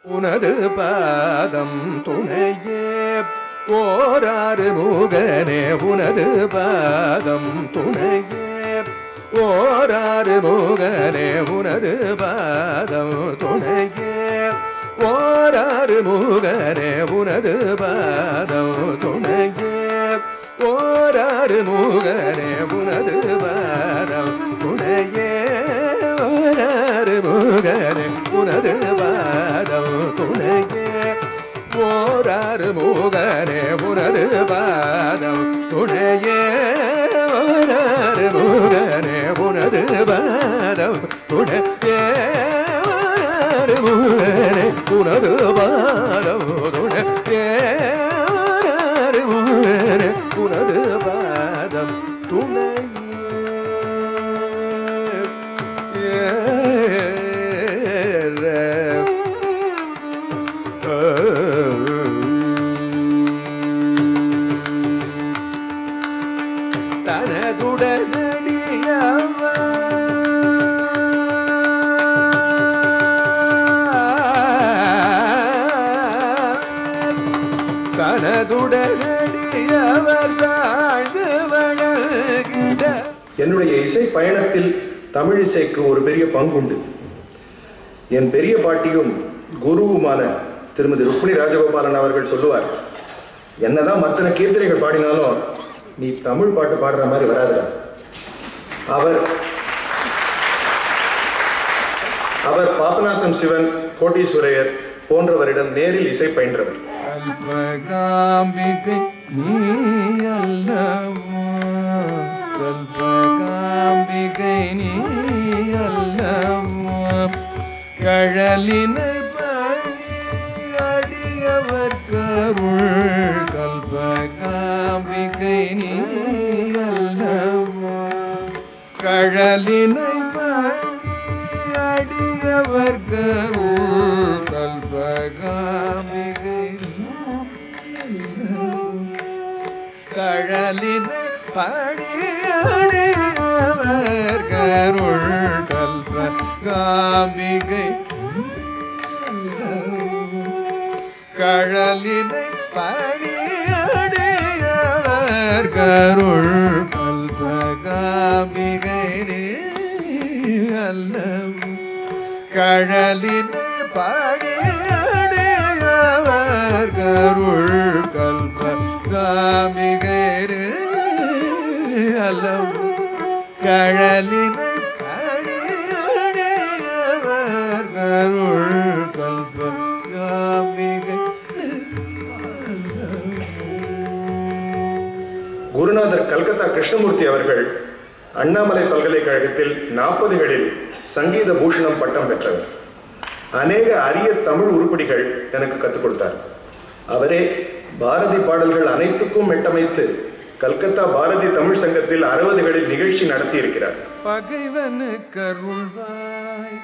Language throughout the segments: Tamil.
உனது பாதம் துணையே ஓராறு முகனே உனது பாதம் துணையே ஓராறு முகனே உனது பாதம் துணையே ஓராறு முகனே உனது பாதம் துணையே ஓராறு முகனே உனது பாதம் துணையே ஓராறு முகனே உனது பாதம் துணையே ஓராறு முகனே உனது பாதம் துணையே ஓராறு முகனே உனது பாதம் துணையே ஓராறு முகனே உனது பாதம் துணையே ஓராறு முகனே உனது பாதம் துணையே தனதுடனடியவர் தாழ்ந்து வணங்கிட என்னுடைய இசை பயணத்தில் தமிழ் இசைக்கு ஒரு பெரிய பங்குண்டு என் பெரிய பாட்டியும் குருவுமான திருமதி ருக்மிணி ராஜகோபாலன் அவர்கள் சொல்லுவார் என்னதான் மத்தன கீர்த்தனைகள் பாடினாலும் நீ தமிழ் பாட்டு பாடுற மாதிரி வராதுடா அவர் அவர் பாபநாசம் சிவன் கோட்டீஸ்வரையர் போன்றவரிடம் நேரில் இசை பயின்றவர் கல்பகாம்பிகை நீ அல்லவோ கல்பகாம்பிகை நீ அல்லவோ கழலினை பழி அடியவர் கருள் கல்பகாம்பிகை நீ அல்லவோ கழலினை பழி அடியவர் கருள் கல்பகாம்பிகை கழலினை படியடியவர் கருள் கல்ப காம்பிகை கழலினை படியடியவர் கருள் கல்ப காம்பிகை அல்லவு கழலினை படியடியவர் கருள் கல்ப காமிகரு அல்லவு கழலினை படியடியவர் கருள் கல்ப காமிகை குருநாதர் கல்கத்தா கிருஷ்ணமூர்த்தி அவர்கள் அண்ணாமலை பல்கலைக்கழகத்தில் நாற்பதுகளில் சங்கீத பூஷணம் பட்டம் பெற்றவர் அநேக அரிய தமிழ் உருப்படிகள் எனக்கு கற்றுக் கொடுத்தார் அவரே பாரதி பாடல்கள் அனைத்துக்கும் மெட்டமைத்து கல்கத்தா பாரதி தமிழ் சங்கத்தில் அறுபதுகளில் நிகழ்ச்சி நடத்தியிருக்கிறார் பகைவனு கருள்வாய்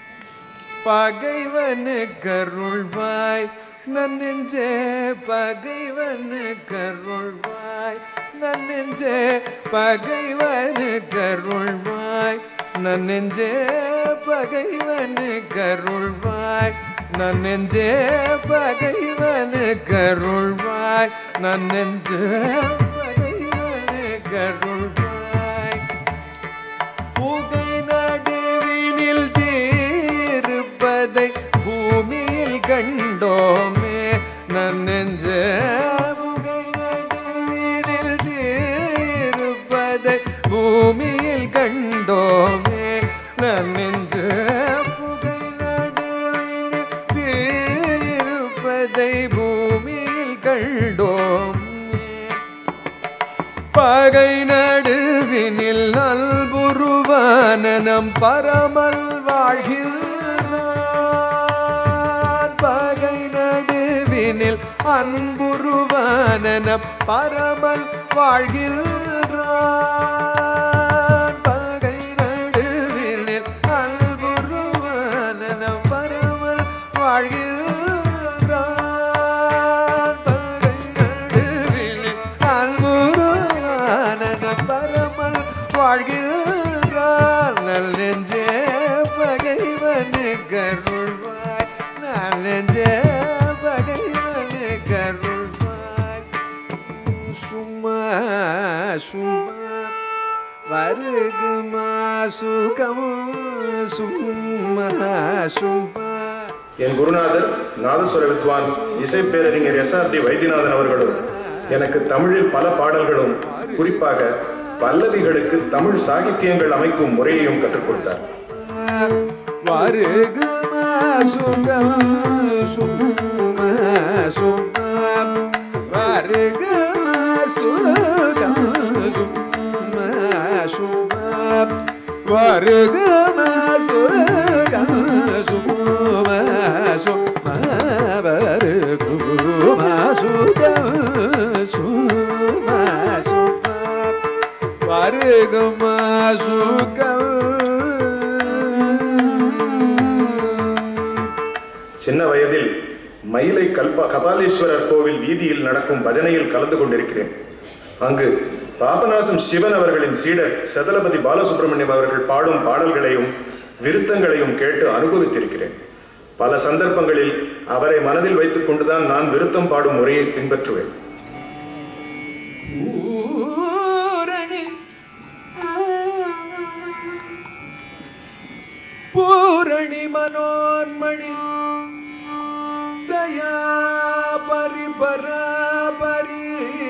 பகைவனு கருள்வாய் நன்னெஞ்சே பகைவனு கருள்வாய் நன்னெஞ்சே பகைவனு கருள்வாய் நன்னெஞ்சே பகைவனு கருள்வாய் நன்னெஞ்சே பகைவனு கருள்வாய் நன்னெஞ்சே பகைவனு கருள்வாய் புகை நடுவினில் தீருப்பதை பூமியில் கண்டோமே நன்னெஞ்ச புகை நடுவினில் தீருப்பதை பூமியில் கண்டோமே நன்னெஞ்ச புகை நடுவினில் தீருப்பதை பூமியில் கண்டோமே பகை நடுவினில் நல்புருவான நம் பரமல் வாழ்கிறான் பகை நடுவினில் அன்புருவான நம் பரமல் வாழ்கிறான் பகை நடுவினில் அன்புருவான நம் பரமல் வாழ்கிறான் பகை நடுவினில் அன்புருவான நம் பரமல் வாழ்கிறான் நல் நெஞ்சே பகைவனு கருள்வாய் நான் நெஞ்சே பகைவனே கருள்வாய் சும்மா சும்மா வருகுமா சுகம் சும்மா சும்மா என் குருநாதர் நாதஸ்வர வித்வான் இசைப்பேரறிஞர் எஸ் ஆர் டி வைத்தியநாதன் அவர்களும் எனக்கு தமிழில் பல பாடல்களும் குறிப்பாக பல்லவிகளுக்கு தமிழ் சாகித்யங்கள் அமைக்கும் முறையையும் கற்றுக் கொடுத்தார் வருகுமா சுகம் சும்மா சும்மா வருகுமா சுகம் சும்மா சும்மா வருகுமா சுகம் சும்மா சும்மா வருகுமா சுகம் சும்மா சும்மா வருகுமா சுகம் சின்ன வயதில் மயிலை கல்ப கபாலீஸ்வரர் கோவில் வீதியில் நடக்கும் பஜனையில் கலந்து கொண்டிருக்கிறேன் அங்கு பாபநாசம் சிவன் அவர்களின் சீடர் சதலபதி பாலசுப்ரமணியம் அவர்கள் பாடும் பாடல்களையும் விருத்தங்களையும் கேட்டு அனுபவித்திருக்கிறேன் பல சந்தர்ப்பங்களில் அவரை மனதில் வைத்துக் கொண்டுதான் நான் விருத்தம் பாடும் முறையை பின்பற்றுவேன் பூரணி பூரணி மனோன்மணி தயா பரிபராபரி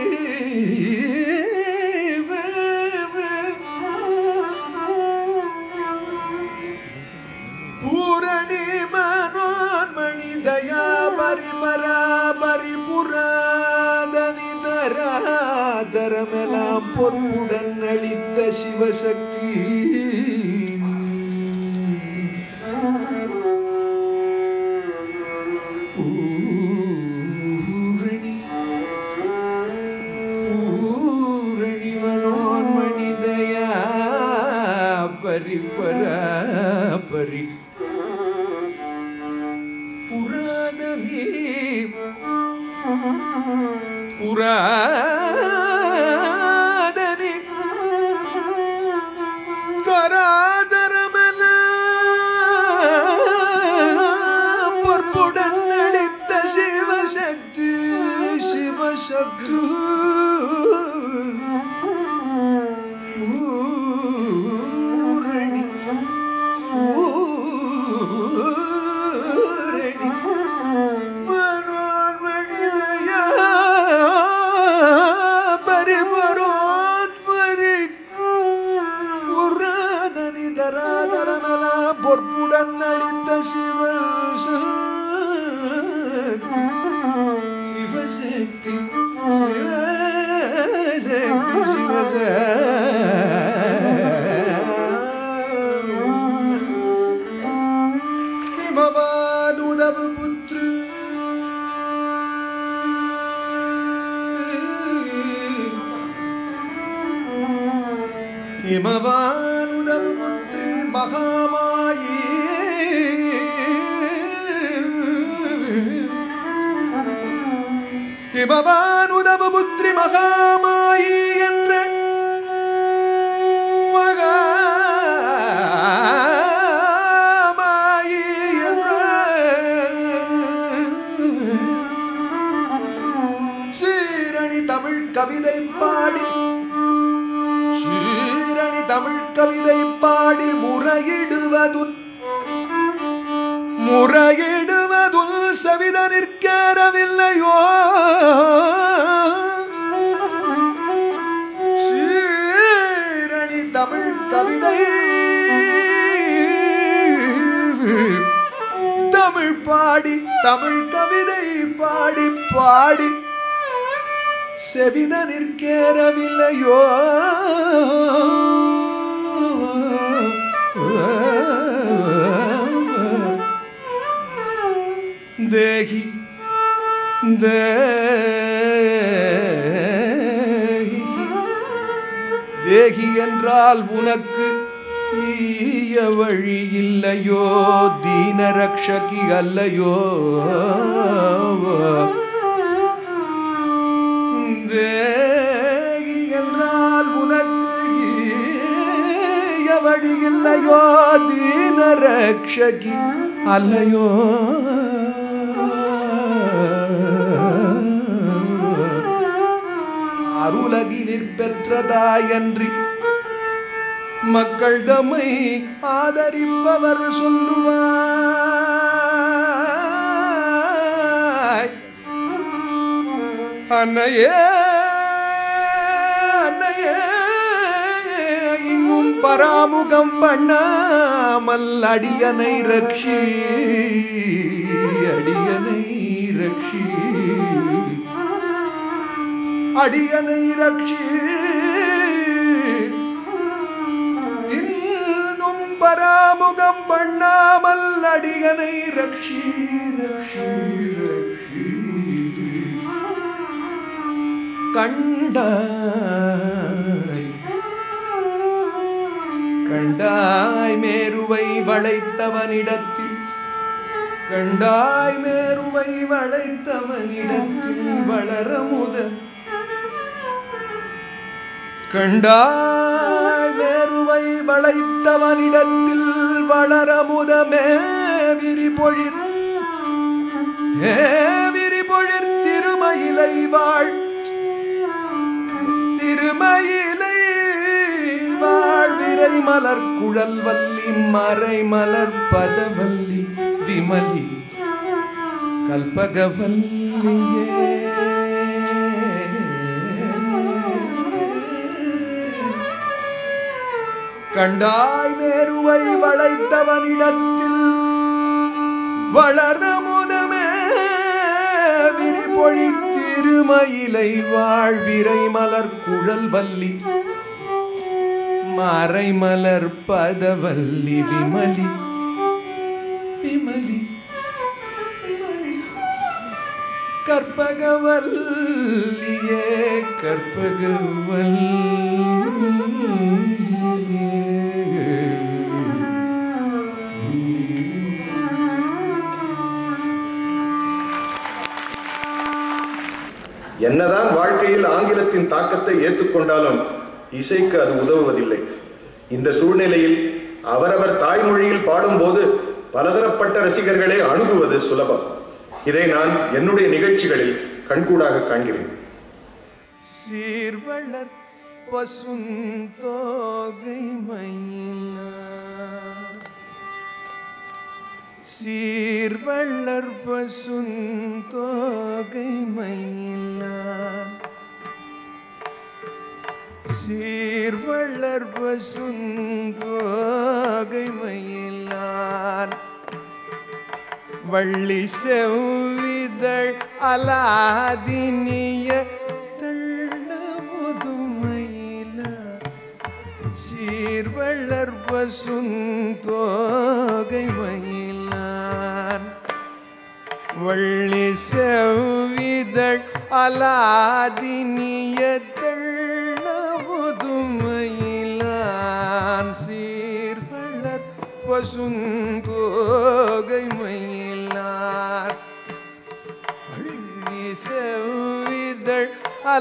பூரணி மனோன்மணி தயா பரிபராபரி புராதனி தராதரமெல்லாம் பொற்புடன் அளித்த சிவசக்தி பூரணி பூரணி மனோன்மணி தயா பரிபரா பரி புராதனி புராதனி தராதரமல பொற்புடன் அளித்த சிவசக்தி சிவசக்தி ஊரணி ஊரணி மனோன்மணிதயா பரிபரோத்வரி உராதனி தராதரமல பொற்புடன் அளித்த சிவ சிவசக்தி சிவசக்தி சிவசக்தி மவானுதவு புத்ரு இமவானுதவு புத்ரு மகாமாயி இமவானுதவு புத்ரி மகாமாயி என்ற மகாமாயி என்ற சீரணி தமிழ் கவிதை பாடி சீரணி தமிழ் கவிதை பாடி முறையிடுவதுன் முறையிடுவதுல் சவித நிற்கரவில்லையோ சீரணி தமிழ் கவிதை தமிழ் பாடி தமிழ் கவிதை பாடி பாடி செவித நிற்கேறவில்லையோ தேகி தேகி தேகி என்றால் உனக்கு ஈய வழி இல்லையோ தீனரக்ஷகி அல்லையோ தேகி என்றால் உனக்கு ஈய வழி இல்லையோ தீனரக்ஷகி அல்லையோ தாயன்றி மக்கள் தம்மை ஆதரிப்பவர் சொல்லுவாய் அன்னையே அன்னையே இன்னும் பராமுகம் பண்ணாமல் அடியனை ரக்ஷி அடியனை ரக்ஷி அடியனை ரக்ஷி இன்னும் பராமுகம் பண்ணாமல் அடியனை ரக்ஷி ரக்ஷி ரக்ஷி கண்டாய் கண்டாய் மேருவை வளைத்தவனிடத்தில் கண்டாய் மேருவை வளைத்தவனிடத்தில் வளரமுத கண்டாய் மேருவை வளைத்தவனிடத்தில் வளரமுதமே விரிபொழிர் ஏ விரிபொழிர் திருமயிலை வாழ் திருமயிலை வாழ்விரை மலர் குழல் வல்லி மறை மலர் பதவல்லி விமலி கல்பகவல்லியே கண்டாய் மேருவை வளைத்தவனிடத்தில் வளரமுதமே விரிபொழிர் திருமயிலை வாழ்விரை மலர் குழல் வல்லி மறைமலர் பதவல்லி விமலி விமலி விமலி. கற்பகவல்லியே கற்பகவல்லியே என்னதான் வாழ்க்கையில் ஆங்கிலத்தின் தாக்கத்தை ஏற்றுக்கொண்டாலும் இசைக்கு அது உதவுவதில்லை இந்த சூழ்நிலையில் அவரவர் தாய்மொழியில் பாடும்போது பலதரப்பட்ட ரசிகர்களை அணுகுவது சுலபம் இதை நான் என்னுடைய நிகழ்ச்சிகளில் கண்கூடாக காண்கிறேன் சீர்வளர் பசுந்தோகை மயிலார் சீர்வளர் பசுந்தோகை மயிலார் சீர்வளர் பசுந்தோகை மயிலார் வள்ளி செவ்விதழ் அலாதினிய தள்ள முதுமையில சீர்வளர் பசுந்தோகை மயிலார் வள்ளி செவ்விதழ் அலாதினிய தள்ள முதுமையிலான் சீர்வளர் பசுந்தோகை மயிலார் வள்ளி செவ்விதழ்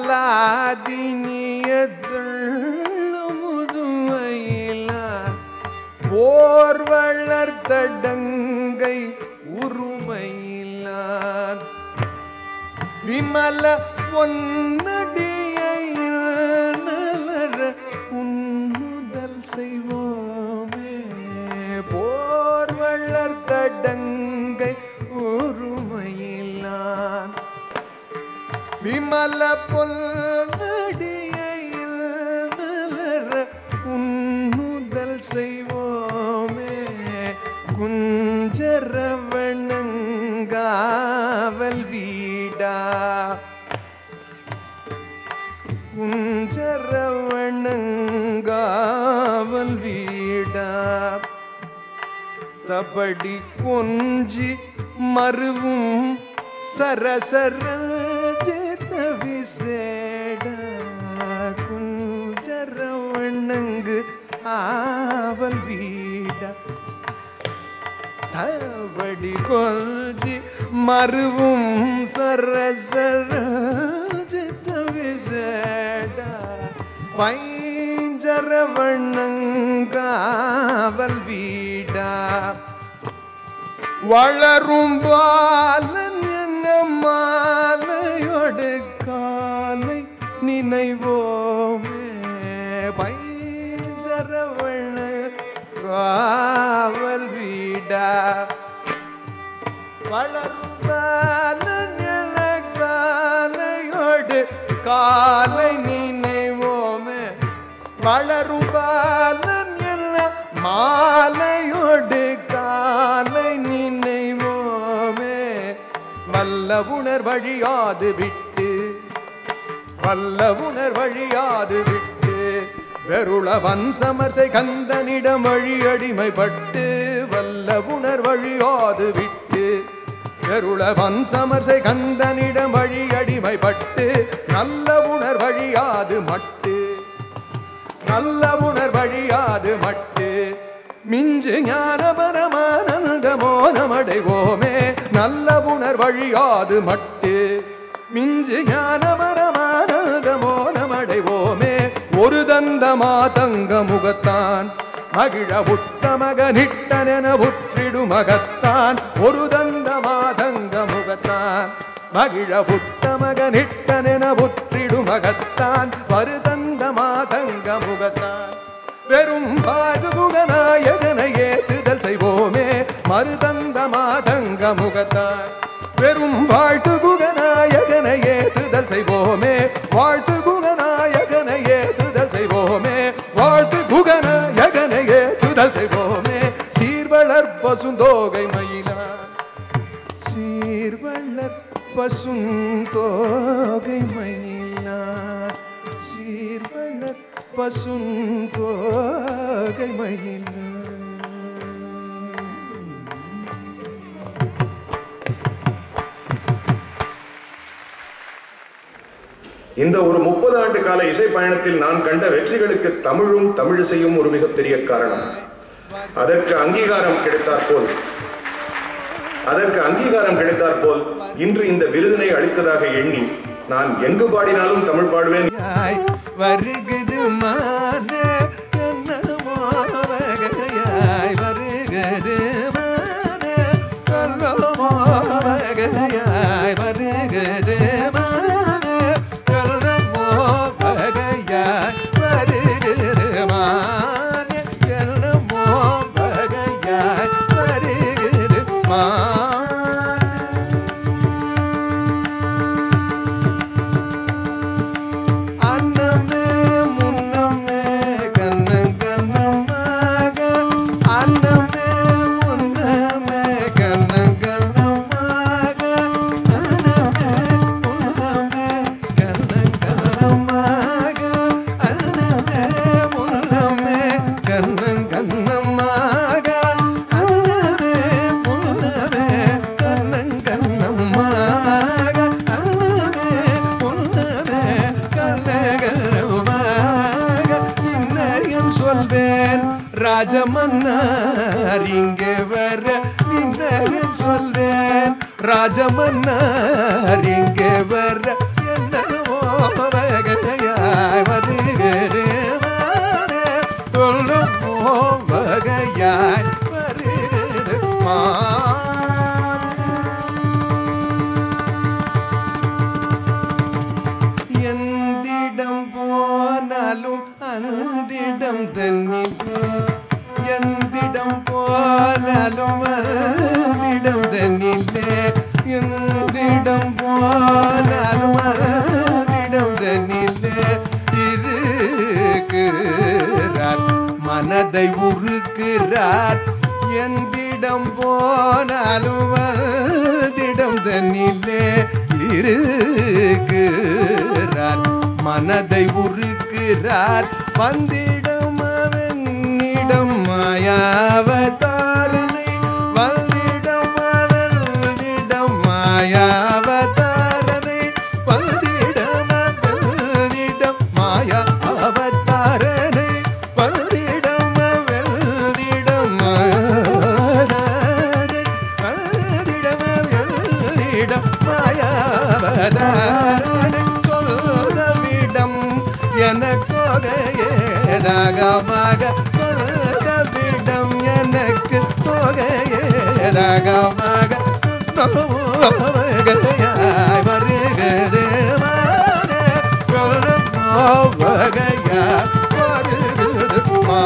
அலாதினியதள் முதுமையிலார் போர் வளர்த்தடங்கை உருமையிலார் விமல பொன்னடியில் நலர உன்னுதல் செய்வோமே போர் வளர்த்தடங்கை உருமையிலான் விமல பொன்னடியில் நலர உன்னுதல் செய்வோமே குஞ்சரவணங்காவல் வீடா குஞ்சரவணங்காவல் வீடா தபடி கொஞ்சி மருவும் சரசர ஜேத விசேட குஞ்சரவணங்கு ஆவல் வீடா தவடி கொல்ஜி மருவும் சரசர ஜித்த விசேட பைஞ்சரவண்ணங்காவல் வீடா வளரும் பாலன் என்ன மாலையோடு காலை நினைவோமே வளரும் பாலன் என காலையோடு காலை நினைவோமே வளரும் பாலன் என மாலையோடு காலை நினைவோமே வல்ல உணர் வழியாது விட்டு வல்ல உணர் வழியாது விட்டு வெருளவன் சமர்சை கந்தனிடம் வழி அடிமைப்பட்டு வல்ல உணர் வழியாது விட்டு வெருளவன் சமர்சை கந்தனிடம் வழி அடிமைப்பட்டு நல்ல உணர் வழியாது மட்டு நல்ல உணர் வழியாது மட்டு மிஞ்சு ஞான பரமானந்தமோ நமடைவோமே நல்ல உணர் வழியாது மட்டு மிஞ்சு ஞான பரமானந்தமோ நமடைவோமே ஒரு தந்த மாதங்க முகத்தான் மகிழ உத்தமக நிட்டனென உற்றிடு மகத்தான் ஒரு தந்த மாதங்க முகத்தான் மகிழ புத்தமக நிட்டனென புற்றிடு மகத்தான் வருதந்த மாதங்க முகத்தான் வெறும் பாதுகுகநாயகனை ஏத்துதல் செய்வோமே மருதந்த மாதங்க முகத்தான் வெறும் வாழ்த்து குகநாயகனை ஏத்துதல் செய்வோமே வாழ்த்து குகநாயகனை ஏத்துதல் செய்வோமே வாழ்த்து குகநாயகனை ஏத்துதல் செய்வோமே சீர்வளர் பசுந்தோகை மயிலான் சீர்வளர் பசுந்தோகை மயிலார் சீர்வளர் பசுந்தோகை மயிலார் இந்த ஒரு முப்பது ஆண்டு கால இசை பயணத்தில் நான் கண்ட வெற்றிகளுக்கு தமிழும் தமிழிசையும் ஒரு மிகப்பெரிய காரணம் அதற்கு அங்கீகாரம் கிடைத்தாற் போல் அதற்கு அங்கீகாரம் கிடைத்தாற் போல் இன்று இந்த விருதினை அளித்ததாக எண்ணி நான் எங்கு பாடினாலும் தமிழ் பாடுவேன் யாய் வருகுது மான என்னமோ வகையாய் வருகுது மான கல்லமோ வகையாய் வருகுது மான கல்லமோ வகையாய் வருகுது மான கல்லமோ வகையாய் வருகுது மான அன்னமே முன்னமே கண்ணன் கண்ணமாக அன்னமே முன்னமே கண்ணன் கண்ணமாக அன்னமே முன்னமே கண்ணன் கண்ணமாக அன்னமே முன்னமே கண்ணன் கண்ணமாக அன்னமே முன்னமே கண்ணன் கண்ணமாக அன்னமே முன்னமே கண்ணகரமாக நின்னயம் சொல்வேன் ராஜமன்னார் இங்கே வர நின்னயம் சொல்வேன் ராஜமன்னார் இங்கே வர என்னவோ வகையாய் வருகிறேன் சொல்லப்போ வகையாய் வருகிறது மா எந்திடம் போனாலும் அந்திடம் தன்னிலே எந்திடம் போனாலும் அந்திடம் தன்னிலே எந்திடம் போனாலும் அந்திடம் தன்னிலே இருக்கிறார் மனதை உருக்கிறார் எந்திடம் போனாலும் அதிடம் தன்னிலே இருக்கிறார் மனதை உருக்கிறார் வந்திடம் அவனிடம் மாயாவதாரனை வந்திடம் அவனிடம் மாயாவதாரனை வந்திடம் அவனிடம் மாயா அவதாரனை வந்திடம் அவனிடம் மாயாவதாரனை வந்திடம் அவனிடம் மாயாவதாரனை சொல்லவிடம் எனக்காக ஏதாகமாக சொல்லவிடம் எனக்கு தொகையேதாகமாக வகையாய் வருகிறது வகையாய் வருகிறது மா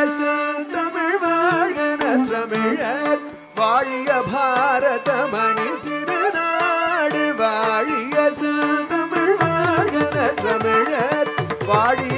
தமிழ் வாழ்கன தமிழர் வாழிய பாரத மணி திருநாடு வாழிய தமிழ் வாழ்கன தமிழர் வாழிய